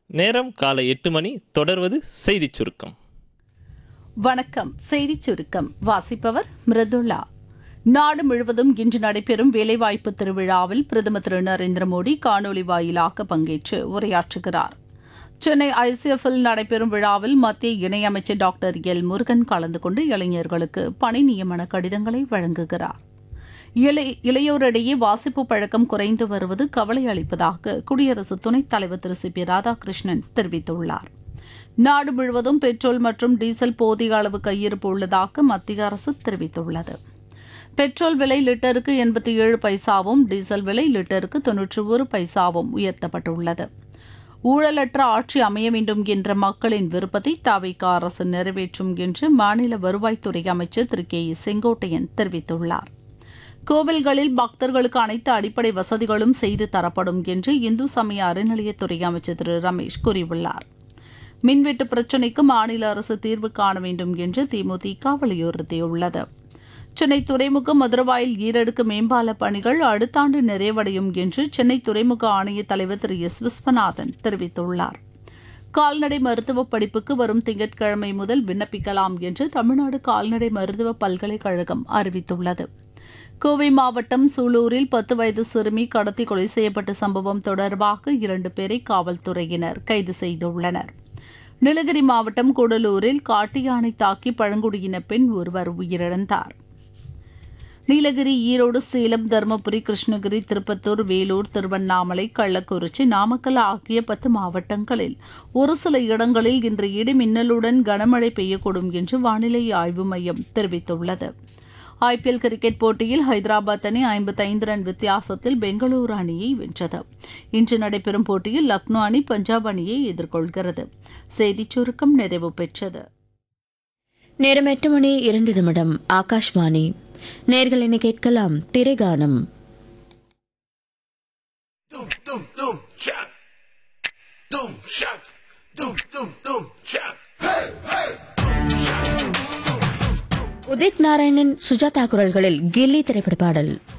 நேரம் காலை எட்டு மணி தொடர்வது செய்திச் சுருக்கம் வணக்கம் செய்திச் சுருக்கம் வாசிப்பவர் மிருதுளா நாடு முழுவதும் இன்று நடைபெறும் வேலைவாய்ப்பு திருவிழாவில் பிரதமர் திரு நரேந்திர மோடி காணொலி வாயிலாக பங்கேற்று உரையாற்றுகிறார் சென்னை ஐசிஎஃப்இல் நடைபெறும் விழாவில் மத்திய இணையமைச்சர் டாக்டர் எல் முருகன் கலந்து கொண்டு இளைஞர்களுக்கு பணி நியமன கடிதங்களை வழங்குகிறார் இளை இளையோரிடையே வாசிப்பு பழக்கம் குறைந்து வருவது கவலை அளிப்பதாக குடியரசு துணைத் தலைவர் திரு சி பி ராதாகிருஷ்ணன் தெரிவித்துள்ளார் நாடு முழுவதும் பெட்ரோல் மற்றும் டீசல் போதிய அளவு கையிருப்பு உள்ளதாக மத்திய அரசு தெரிவித்துள்ளது பெட்ரோல் விலை லிட்டருக்கு எண்பத்தி ஏழு பைசாவும் டீசல் விலை லிட்டருக்கு தொன்னூற்றி ஒரு பைசாவும் உயர்த்தப்பட்டுள்ளது ஊழலற்ற ஆட்சி அமைய வேண்டும் என்ற மக்களின் விருப்பத்தை தாவிக அரசு நிறைவேற்றும் என்று மாநில வருவாய்த்துறை அமைச்சர் திரு கே ஏ செங்கோட்டையன் தெரிவித்துள்ளார் கோவில்களில் பக்தர்களுக்கு அனைத்து அடிப்படை வசதிகளும் செய்து தரப்படும் என்று இந்து சமய அறநிலையத்துறை அமைச்சர் திரு ரமேஷ் கூறியுள்ளார் மின்வெட்டு பிரச்சினைக்கு மாநில அரசு தீர்வு காண வேண்டும் என்று தேமுதிக வலியுறுத்தியுள்ளது சென்னை துறைமுகம் மதுரவாயில் ஈரடுக்கு மேம்பால பணிகள் அடுத்த ஆண்டு நிறைவடையும் என்று சென்னை துறைமுக ஆணைய தலைவர் திரு எஸ் விஸ்வநாதன் தெரிவித்துள்ளார் கால்நடை மருத்துவ படிப்புக்கு வரும் திங்கட்கிழமை முதல் விண்ணப்பிக்கலாம் என்று தமிழ்நாடு கால்நடை மருத்துவ பல்கலைக்கழகம் அறிவித்துள்ளது கோவை மாவட்டம் சூலூரில் பத்து வயது சிறுமி கடத்தி கொலை செய்யப்பட்ட சம்பவம் தொடர்பாக இரண்டு பேரை காவல்துறையினர் கைது செய்துள்ளனர் நீலகிரி மாவட்டம் கூடலூரில் காட்டு யானை தாக்கி பழங்குடியின பெண் ஒருவர் உயிரிழந்தார் நீலகிரி ஈரோடு சேலம் தருமபுரி கிருஷ்ணகிரி திருப்பத்தூர் வேலூர் திருவண்ணாமலை கள்ளக்குறிச்சி நாமக்கல் ஆகிய பத்து மாவட்டங்களில் ஒரு சில இடங்களில் இன்று இடி மின்னலுடன் கனமழை பெய்யக்கூடும் என்று வானிலை ஆய்வு மையம் தெரிவித்துள்ளது ஐபிஎல் கிரிக்கெட் போட்டியில் ஹைதராபாத் அணி ஐம்பத்தைந்து ரன் வித்தியாசத்தில் பெங்களூரு அணியை வென்றது இன்று நடைபெறும் போட்டியில் லக்னோ அணி பஞ்சாப் அணியை எதிர்கொள்கிறது செய்திச் சுருக்கம் நிறைவு பெற்றது நேரம் எட்டு மணி இரண்டு நிமிடம் ஆகாஷ்வாணி நேர்கள் என கேட்கலாம் திரைகானம் Dum dum dum chuck. Dum chuck. Dum dum dum chuck. Hey hey. Udit Narayanan Sujatha குரல்களில் கில்லி திரைப்பட பாடல்